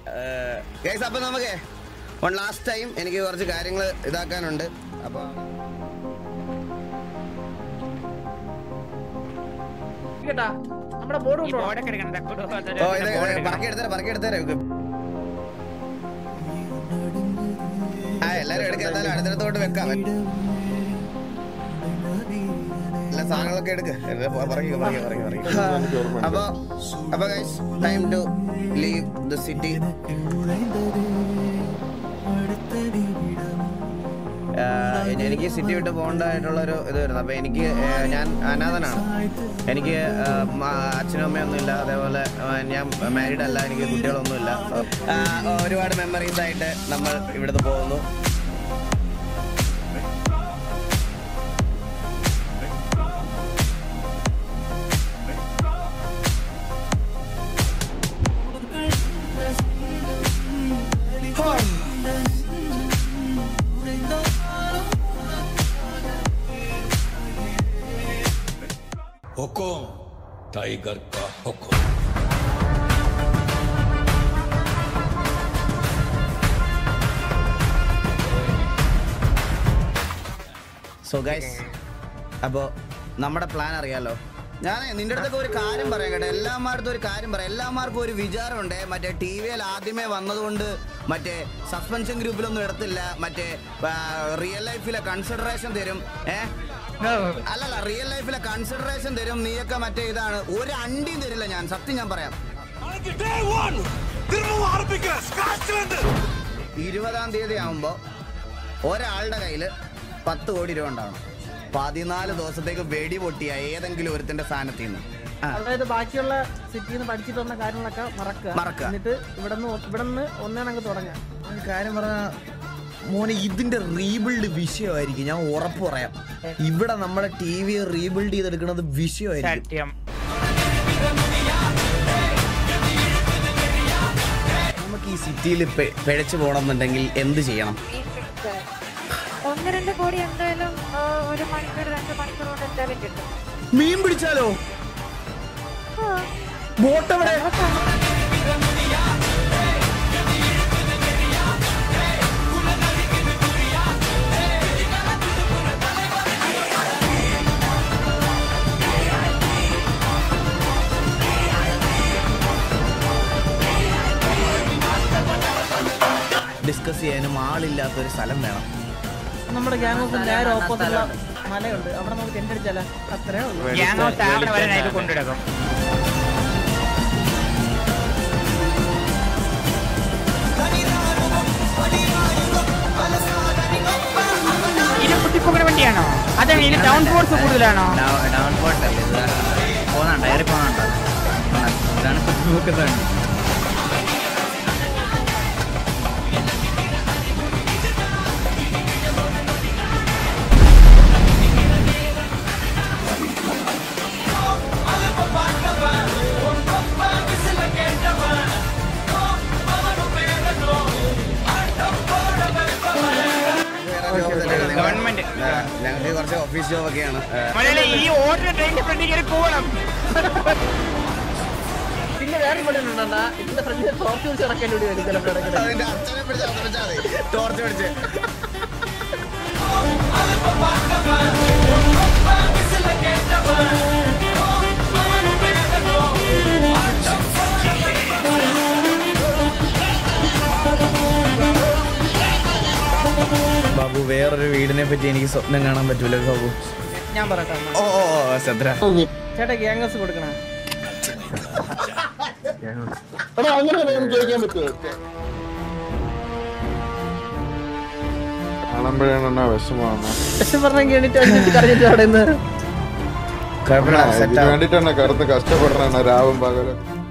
Guys അപ്പൊ നമുക്ക് one last time എനിക്ക് കുറച്ച് കാര്യങ്ങൾ ഇതാക്കാനുണ്ട് അപ്പൊ കേട്ടാ നമ്മുടെ ബോർഡ് ഈ കൊണ്ടുപോകണം ബോർഡൊക്കെ എടുക്കണം ദാ കൊടു, അതൊരു ഓ ഇത് ബോർഡ് എടുക്കണം. പറക്കി എടുത്തരാം പറക്കി എടുത്തരാം ആ എല്ലാരും എടുക്കാം എന്തായാലും അടുത്തടുത്തോട്ട് വെക്കാം എല്ലാ സാധനങ്ങളൊക്കെ എടുക്ക് ഇത് പ- പറക്കി പറക്കി പറക്കി പറക്കി അപ്പൊ അപ്പൊ guys time to leave the city എനിക്ക് സിറ്റി വിട്ട് പോകേണ്ടതായിട്ടുള്ള ഒരു ഇത് വരുന്നത് അപ്പൊ എനിക്ക് ആ, ഞാൻ അനാഥനാണ് എനിക്ക് ആ, മ- അച്ഛനും അമ്മയൊന്നും ഇല്ല അതേപോലെ ആ, ഞാൻ മാരീഡ് അല്ല എനിക്ക് കുട്ടികളൊന്നുമില്ല ആ, ഒരുപാട് മെമ്മറീസ് ആയിട്ട് നമ്മൾ ഇവിടുന്ന് പോകുന്നു हुकुम टाइगर का हुक्म സോ ഗൈസ് അപ്പോൾ നമ്മുടെ പ്ലാൻ അറിയാലോ ഞാൻ നിന്റെ അടുത്തൊക്കെ ഒരു കാര്യം പറയാം കേട്ടോ എല്ലാമാർക്കും ഒരു കാര്യം പറയാം എല്ലാമാർക്കും ഒരു വിചാരമുണ്ട് മറ്റേ ടി വിയിൽ ആദ്യമേ വന്നതുകൊണ്ട് മറ്റേ സസ്പെൻഷൻ ഗ്രൂപ്പിലൊന്നും എടുത്തില്ല മറ്റേ റിയൽ ലൈഫിലെ കൺസിഡറേഷൻ തരും ഏ അല്ലല്ല റിയൽ ലൈഫിലെ കൺസിഡറേഷൻ തരും നീയൊക്കെ മറ്റേ ഇതാണ് ഒരു അണ്ടിയും തരില്ല ഞാൻ സത്യം ഞാൻ പറയാം ഇരുപതാം തീയതി ആവുമ്പോ ഒരാളുടെ കയ്യില് പത്ത് കോടി രൂപ ഉണ്ടാവണം പതിനാല് ദിവസത്തേക്ക് വെടി പൊട്ടിയ ഏതെങ്കിലും ഒരുത്തിന്റെ സ്ഥാനത്ത് നിന്ന് ആ, അതായത് ബാക്കിയുള്ള സിറ്റിയിൽ നിന്ന് പഠിച്ചിട്ട് വന്ന കാര്യങ്ങളൊക്കെ മറക്കുക മറക്കുക. എന്നിട്ട് ഇവിടെ നിന്ന് ഇവിടെ നിന്ന് ഒന്നേണങ്ങ് തുടങ്ങാം ഒരു കാര്യം പറഞ്ഞ മോനെ ഇതിന്റെ റീബിൽഡ് വിഷയമായിരിക്കും ഞാൻ ഉറപ്പ് പറയാം ഇവിടെ നമ്മുടെ ടി വി റീബിൽഡ് ചെയ്തെടുക്കുന്നത് വിഷയമായിരിക്കും സത്യം നമുക്ക് ഈ സിറ്റിയിൽ പിഴച്ചു പോകണമെന്നുണ്ടെങ്കിൽ എന്ത് ചെയ്യണം ഒന്ന് രണ്ട് കോടി എന്തായാലും ആ, ഒരു മണിക്കൂർ രണ്ട് മണിക്കൂർ കൊണ്ട് എന്തായാലും കിട്ടും മീൻ പിടിച്ചാലോ ആ, ബോട്ട് എവിടെ ഡിസ്കസ് ചെയ്യാനും ആളില്ലാത്ത ഒരു സ്ഥലം വേണം നമ്മുടെ ഗ്യാങ് ഓഫ് നേരെ ഓപ്പോസിറ്റുള്ള മലയുണ്ട് അവിടെ നമുക്ക് ടെന്റ് അടിച്ചാലോ അത്രേ ഉള്ളൂ ഗ്യാങ് ഔട്ട് ആവണ വരെ ഞാൻ ഇത് കൊണ്ടുനടക്കും ഇത് കുട്ടിപ്പോകുന്ന വണ്ടിയാണോ അതാണ് ഇതിൽ ഡൗൺ ഫോഴ്സ് കൂടുതലാണോ ഡൗൺ പോട്ടല്ലേ ഇത് പോകുന്നുണ്ട് ഏറി പോകുന്നുണ്ട് ഇതാണ് നോക്കുന്നത് ഗവൺമെന്റ് ഞങ്ങൾക്ക് കുറച്ച് ഓഫീസ് ജോബ് ഒക്കെയാണ് മലയാളി ഈ ഓർഡർ ട്രെയിനിന്റെ ഫ്രണ്ടിൽ കയറി പോകണം പിന്നെ വേറെ പണിയുണ്ടാ ഇതിന്റെ ഫ്രണ്ടിൽ ടോപ്പ് വെച്ച് നടക്കേണ്ടി വരും ചിലപ്പോൾ ഇടയ്ക്കിടെ. അതിന്റെ അച്ഛനെ പിടിച്ച് അവിടെ വെച്ചാൽ മതി ടോർച്ച് പിടിച്ച് ബാബു വേറൊരു വീടിനെ പറ്റി എനിക്ക് സ്വപ്നം കാണാൻ പറ്റൂല ബാബു ഞാൻ പറയട്ടെ എന്നാ. ഓ ഓ ഓ ശ്രദ്ധ ചേട്ടാ ഗ്യാങ്സ് കൊടുക്കണേ കാണുമ്പോഴാണ് വിഷമാണ് പക്ഷെ പറഞ്ഞെങ്കിൽ എണീറ്റ് അഞ്ചിട്ട് കറിഞ്ഞിട്ട് അവിടെ നിന്ന് കുഴപ്പമില്ല ഇതിന് സെറ്റ് വേണ്ടിട്ടാണ് കറുത്ത് കഷ്ടപ്പെടണ രാവും പകലും